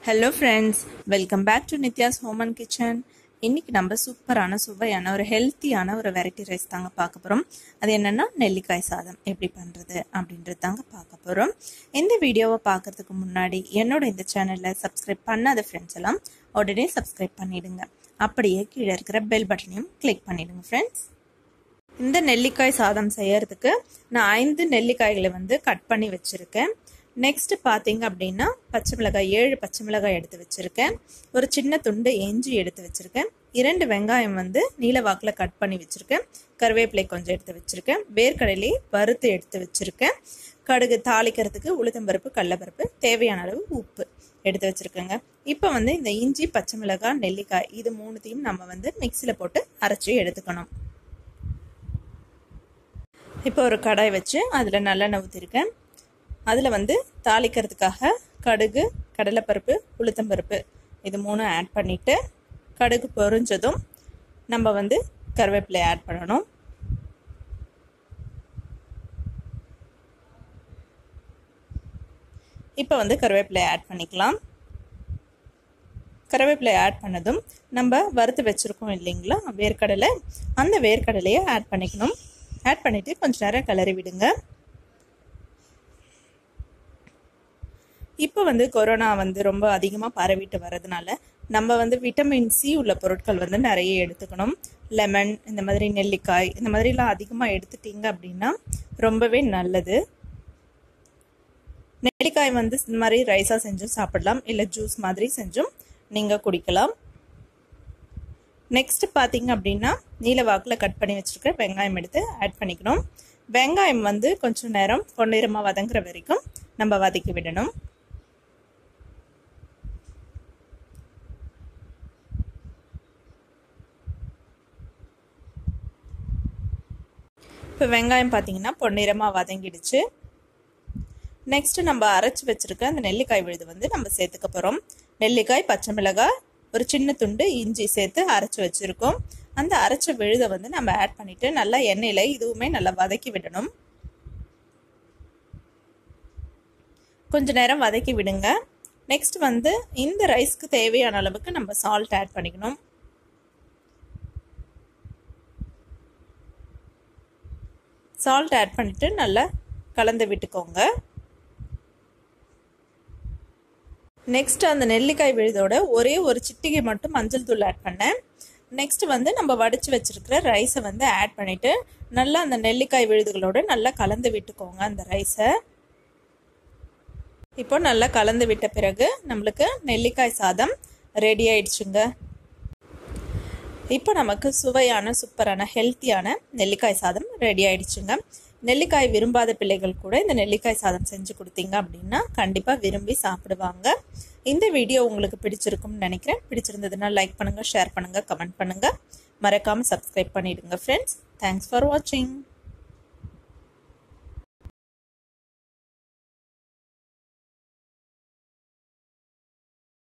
hello friends welcome back to Nithya's home and kitchen இன்னைக்கு நம்ம சூப்பரான சுவையான ஒரு ஹெல்த்தியான ஒரு வெரைட்டி ரைஸ் தாங்க பார்க்க போகிறோம் அது என்னென்னா நெல்லிக்காய் சாதம் எப்படி பண்ணுறது அப்படின்றது தாங்க பார்க்க போகிறோம் இந்த வீடியோவை பார்க்கறதுக்கு முன்னாடி என்னோட இந்த சேனலில் சப்ஸ்கிரைப் பண்ணாத ஃப்ரெண்ட்ஸ் எல்லாம் உடனே சப்ஸ்கிரைப் பண்ணிடுங்க அப்படியே கீழே இருக்கிற பெல் பட்டனையும் கிளிக் பண்ணிடுங்க ஃப்ரெண்ட்ஸ் இந்த நெல்லிக்காய் சாதம் செய்யறதுக்கு நான் ஐந்து நெல்லிக்காய்களை வந்து கட் பண்ணி வச்சுருக்கேன் நெக்ஸ்ட் பார்த்தீங்க அப்படின்னா பச்சை மிளகாய் ஏழு பச்சை மிளகாய் எடுத்து வச்சுருக்கேன் ஒரு சின்ன துண்டு எஞ்சி எடுத்து வச்சுருக்கேன் இரண்டு வெங்காயம் வந்து நீல வாக்கில் கட் பண்ணி வச்சுருக்கேன் கருவேப்பிலை கொஞ்சம் எடுத்து வச்சுருக்கேன் வேர்க்கடலை வறுத்து எடுத்து வச்சுருக்கேன் கடுகு தாளிக்கிறதுக்கு உளுத்தம்பருப்பு கடலப்பருப்பு தேவையான அளவு உப்பு எடுத்து வச்சுருக்கேங்க இப்போ வந்து இந்த இஞ்சி பச்சை மிளகாய் நெல்லிக்காய் இது மூணுத்தையும் நம்ம வந்து மிக்சியில் போட்டு அரைச்சி எடுத்துக்கணும் இப்போ ஒரு கடாய் வச்சு அதில் நல்லெண்ணெய் ஊற்றிருக்கேன் அதில் வந்து தாளிக்கிறதுக்காக கடுகு கடலைப்பருப்பு உளுத்தம்பருப்பு இது மூணும் ஆட் பண்ணிவிட்டு கடுகு பொரிஞ்சதும் நம்ம வந்து கருவேப்பிலை ஆட் பண்ணணும் இப்போ வந்து கருவேப்பிலை ஆட் பண்ணிக்கலாம் கருவேப்பிலை ஆட் பண்ணதும் நம்ம வறுத்து வச்சுருக்கோம் இல்லைங்களா வேர்க்கடலை அந்த வேர்க்கடலையை ஆட் பண்ணிக்கணும் ஆட் பண்ணிவிட்டு கொஞ்சம் நேரம் கிளறி விடுங்க இப்போ வந்து கொரோனா வந்து ரொம்ப அதிகமாக பரவிட்டு வர்றதுனால நம்ம வந்து விட்டமின் சி உள்ள பொருட்கள் வந்து நிறைய எடுத்துக்கணும் லெமன் இந்த மாதிரி நெல்லிக்காய் இந்த மாதிரிலாம் அதிகமாக எடுத்துட்டீங்க அப்படின்னா ரொம்பவே நல்லது நெல்லிக்காய் வந்து இந்த மாதிரி ரைஸாக செஞ்சும் சாப்பிடலாம் இல்லை ஜூஸ் மாதிரி செஞ்சும் நீங்கள் குடிக்கலாம் நெக்ஸ்ட் பார்த்தீங்க அப்படின்னா நீல வாக்கில் கட் பண்ணி வச்சுருக்க வெங்காயம் எடுத்து ஆட் பண்ணிக்கணும் வெங்காயம் வந்து கொஞ்சம் நேரம் பொன்னிறமாக வதங்குற வரைக்கும் நம்ம வதக்கி விடணும் இப்போ வெங்காயம் பார்த்தீங்கன்னா பொன்னிறமாக வதங்கிடுச்சு நெக்ஸ்ட் நம்ம அரைச்சி வச்சிருக்க அந்த நெல்லிக்காய் விழுது வந்து நம்ம சேர்த்துக்க போகிறோம் நெல்லிக்காய் பச்சை மிளகாய் ஒரு சின்ன துண்டு இஞ்சி சேர்த்து அரைச்சி வச்சுருக்கோம் அந்த அரைச்ச விழுதை வந்து நம்ம ஆட் பண்ணிவிட்டு நல்லா எண்ணெயில் இதுவுமே நல்லா வதக்கி விடணும் கொஞ்ச நேரம் வதக்கி விடுங்க நெக்ஸ்ட் வந்து இந்த ரைஸ்க்கு தேவையான அளவுக்கு நம்ம சால்ட் ஆட் பண்ணிக்கணும் சால்ட் ஆட் பண்ணிவிட்டு நல்லா கலந்து விட்டுக்கோங்க நெக்ஸ்ட் அந்த நெல்லிக்காய் விழுதோட ஒரே ஒரு சிட்டிகை மட்டும் மஞ்சள் தூள் ஆட் பண்ணேன் நெக்ஸ்ட் வந்து நம்ம வடித்து வச்சிருக்கிற ரைஸை வந்து ஆட் பண்ணிவிட்டு நல்லா அந்த நெல்லிக்காய் விழுதுகளோட நல்லா கலந்து விட்டுக்கோங்க அந்த ரைஸை இப்போ நல்லா கலந்து விட்ட பிறகு நம்மளுக்கு நெல்லிக்காய் சாதம் ரெடி ஆயிடுச்சுங்க இப்போ நமக்கு சுவையான சூப்பரான ஹெல்த்தியான நெல்லிக்காய் சாதம் ரெடி ஆயிடுச்சுங்க நெல்லிக்காய் விரும்பாத பிள்ளைகள் கூட இந்த நெல்லிக்காய் சாதம் செஞ்சு கொடுத்தீங்க அப்படின்னா கண்டிப்பாக விரும்பி சாப்பிடுவாங்க இந்த வீடியோ உங்களுக்கு பிடிச்சிருக்கும்னு நினைக்கிறேன் பிடிச்சிருந்ததுன்னா லைக் பண்ணுங்கள் ஷேர் பண்ணுங்கள் கமெண்ட் பண்ணுங்கள் மறக்காமல் சப்ஸ்கிரைப் பண்ணிடுங்க ஃப்ரெண்ட்ஸ் தேங்க்ஸ் ஃபார் வாட்சிங்